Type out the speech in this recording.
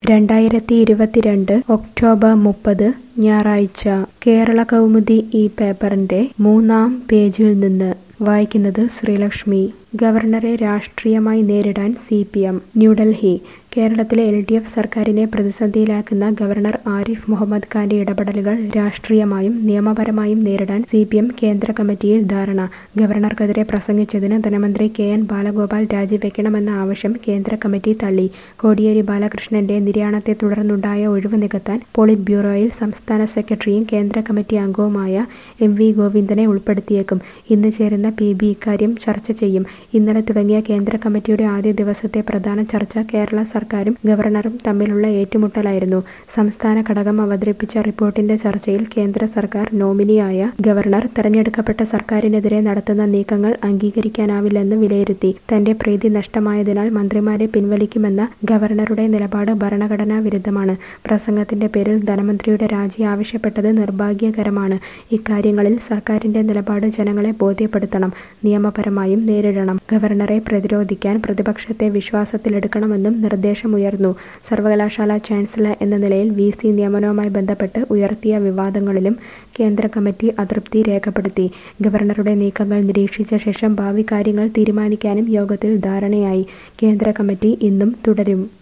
രണ്ടായിരത്തി ഇരുപത്തിരണ്ട് ഒക്ടോബർ മുപ്പത് ഞായറാഴ്ച കേരള കൗമുദി ഈ പേപ്പറിന്റെ മൂന്നാം പേജിൽ നിന്ന് വായിക്കുന്നത് ശ്രീലക്ഷ്മി ഗവർണറെ രാഷ്ട്രീയമായി നേരിടാൻ സി പി എം ന്യൂഡൽഹി കേരളത്തിലെ എൽ ഡി എഫ് സർക്കാരിനെ പ്രതിസന്ധിയിലാക്കുന്ന ഗവർണർ ആരിഫ് മുഹമ്മദ് ഖാന്റെ ഇടപെടലുകൾ രാഷ്ട്രീയമായും നിയമപരമായും നേരിടാൻ സി പി എം കേന്ദ്ര കമ്മിറ്റിയിൽ ധാരണ ഗവർണർക്കെതിരെ പ്രസംഗിച്ചതിന് ധനമന്ത്രി കെ എൻ ബാലഗോപാൽ രാജിവെക്കണമെന്ന ആവശ്യം കേന്ദ്ര കമ്മിറ്റി തള്ളി കോടിയേരി ബാലകൃഷ്ണന്റെ നിര്യാണത്തെ തുടർന്നുണ്ടായ ഒഴിവ് നികത്താൻ പോളിറ്റ് ബ്യൂറോയിൽ സംസ്ഥാന സെക്രട്ടറിയും കേന്ദ്ര കമ്മിറ്റി അംഗവുമായ എം വി ഗോവിന്ദനെ ഉൾപ്പെടുത്തിയേക്കും ഇന്ന് ചേരുന്ന പി ബി ഇക്കാര്യം ചർച്ച ചെയ്യും ഇന്നലെ തുടങ്ങിയ കേന്ദ്ര കമ്മിറ്റിയുടെ ആദ്യ ദിവസത്തെ പ്രധാന ചർച്ച കേരള സർക്കാരും ഗവർണറും തമ്മിലുള്ള ഏറ്റുമുട്ടലായിരുന്നു സംസ്ഥാന ഘടകം അവതരിപ്പിച്ച റിപ്പോർട്ടിന്റെ ചർച്ചയിൽ കേന്ദ്ര സർക്കാർ നോമിനിയായ ഗവർണർ തെരഞ്ഞെടുക്കപ്പെട്ട സർക്കാരിനെതിരെ നടത്തുന്ന നീക്കങ്ങൾ അംഗീകരിക്കാനാവില്ലെന്ന് വിലയിരുത്തി തന്റെ പ്രീതി നഷ്ടമായതിനാൽ മന്ത്രിമാരെ പിൻവലിക്കുമെന്ന ഗവർണറുടെ നിലപാട് ഭരണഘടനാ വിരുദ്ധമാണ് പ്രസംഗത്തിന്റെ പേരിൽ ധനമന്ത്രിയുടെ രാജി ആവശ്യപ്പെട്ടത് നിർഭാഗ്യകരമാണ് ഇക്കാര്യങ്ങളിൽ സർക്കാരിന്റെ നിലപാട് ജനങ്ങളെ ബോധ്യപ്പെടുത്തണം നിയമപരമായും നേരിടണം ഗവർണറെ പ്രതിരോധിക്കാൻ പ്രതിപക്ഷത്തെ വിശ്വാസത്തിലെടുക്കണമെന്നും നിർദ്ദേശമുയർന്നു സർവകലാശാല ചാൻസലർ എന്ന നിലയിൽ വി സി നിയമനവുമായി ബന്ധപ്പെട്ട് ഉയർത്തിയ വിവാദങ്ങളിലും കേന്ദ്ര കമ്മിറ്റി അതൃപ്തി രേഖപ്പെടുത്തി ഗവർണറുടെ നീക്കങ്ങൾ നിരീക്ഷിച്ച ശേഷം ഭാവി കാര്യങ്ങൾ തീരുമാനിക്കാനും യോഗത്തിൽ ധാരണയായി കേന്ദ്ര കമ്മിറ്റി ഇന്നും തുടരും